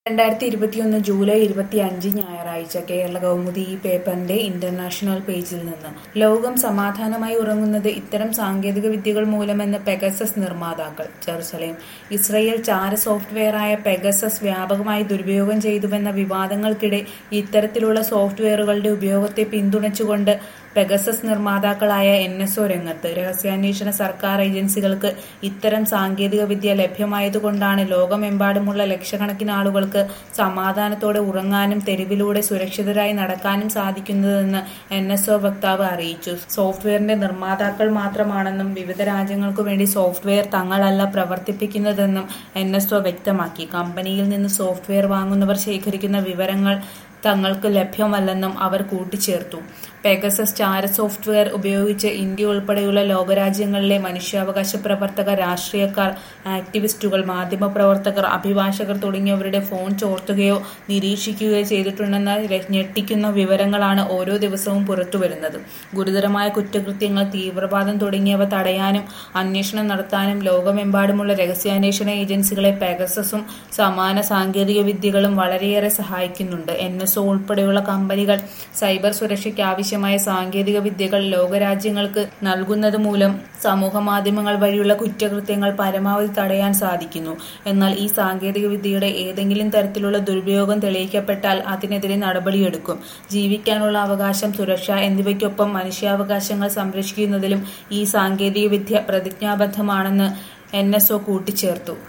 രണ്ടായിരത്തി ഇരുപത്തിയൊന്ന് ജൂലൈ ഇരുപത്തിയഞ്ച് ഞായറാഴ്ച കേരള കൗമുദി ഈ പേപ്പറിന്റെ ഇന്റർനാഷണൽ പേജിൽ നിന്ന് ലോകം സമാധാനമായി ഉറങ്ങുന്നത് ഇത്തരം സാങ്കേതിക വിദ്യകൾ മൂലമെന്ന് പെഗസസ് നിർമ്മാതാക്കൾ ജെറുസലേം ഇസ്രയേൽ ചാര സോഫ്റ്റ്വെയറായ പെഗസസ് വ്യാപകമായി ദുരുപയോഗം ചെയ്തുവെന്ന വിവാദങ്ങൾക്കിടെ ഇത്തരത്തിലുള്ള സോഫ്റ്റ്വെയറുകളുടെ ഉപയോഗത്തെ പിന്തുണച്ചുകൊണ്ട് പെഗസസ് നിർമ്മാതാക്കളായ എൻ എസ് ഒ രംഗത്ത് രഹസ്യാന്വേഷണ സർക്കാർ ഏജൻസികൾക്ക് ഇത്തരം സാങ്കേതിക വിദ്യ ലഭ്യമായതുകൊണ്ടാണ് ലോകമെമ്പാടുമുള്ള ലക്ഷക്കണക്കിന് ആളുകൾക്ക് സമാധാനത്തോടെ ഉറങ്ങാനും തെരുവിലൂടെ സുരക്ഷിതരായി നടക്കാനും സാധിക്കുന്നതെന്ന് എൻ എസ് ഒ വക്താവ് അറിയിച്ചു സോഫ്റ്റ്വെയറിന്റെ നിർമ്മാതാക്കൾ മാത്രമാണെന്നും വിവിധ രാജ്യങ്ങൾക്കു വേണ്ടി സോഫ്റ്റ്വെയർ തങ്ങളല്ല പ്രവർത്തിപ്പിക്കുന്നതെന്നും എൻ എസ് ഒ വ്യക്തമാക്കി കമ്പനിയിൽ നിന്ന് സോഫ്റ്റ്വെയർ വാങ്ങുന്നവർ ശേഖരിക്കുന്ന വിവരങ്ങൾ തങ്ങൾക്ക് ലഭ്യമല്ലെന്നും അവർ കൂട്ടിച്ചേർത്തു പെഗസസ് ചാര സോഫ്റ്റ്വെയർ ഉപയോഗിച്ച് ഇന്ത്യ ഉൾപ്പെടെയുള്ള ലോകരാജ്യങ്ങളിലെ മനുഷ്യാവകാശ പ്രവർത്തകർ രാഷ്ട്രീയക്കാർ ആക്ടിവിസ്റ്റുകൾ മാധ്യമപ്രവർത്തകർ അഭിഭാഷകർ തുടങ്ങിയവരുടെ ഫോൺ ചോർത്തുകയോ നിരീക്ഷിക്കുകയോ ചെയ്തിട്ടുണ്ടെന്ന ഞെട്ടിക്കുന്ന വിവരങ്ങളാണ് ഓരോ ദിവസവും പുറത്തുവരുന്നത് ഗുരുതരമായ കുറ്റകൃത്യങ്ങൾ തീവ്രവാദം തുടങ്ങിയവ തടയാനും അന്വേഷണം നടത്താനും ലോകമെമ്പാടുമുള്ള രഹസ്യാന്വേഷണ ഏജൻസികളെ പെഗസസും സമാന സാങ്കേതിക വിദ്യകളും വളരെയേറെ സഹായിക്കുന്നുണ്ട് എൻ എസ് ഒ ഉൾപ്പെടെയുള്ള കമ്പനികൾ സൈബർ സുരക്ഷയ്ക്ക് ആവശ്യമായ സാങ്കേതിക വിദ്യകൾ ലോകരാജ്യങ്ങൾക്ക് നൽകുന്നത് മൂലം സമൂഹ മാധ്യമങ്ങൾ വഴിയുള്ള കുറ്റകൃത്യങ്ങൾ പരമാവധി തടയാൻ സാധിക്കുന്നു എന്നാൽ ഈ സാങ്കേതിക വിദ്യയുടെ ഏതെങ്കിലും തരത്തിലുള്ള ദുരുപയോഗം തെളിയിക്കപ്പെട്ടാൽ അതിനെതിരെ നടപടിയെടുക്കും ജീവിക്കാനുള്ള അവകാശം സുരക്ഷ എന്നിവയ്ക്കൊപ്പം മനുഷ്യാവകാശങ്ങൾ സംരക്ഷിക്കുന്നതിലും ഈ സാങ്കേതിക വിദ്യ പ്രതിജ്ഞാബദ്ധമാണെന്ന് എൻ എസ് ഒ കൂട്ടിച്ചേർത്തു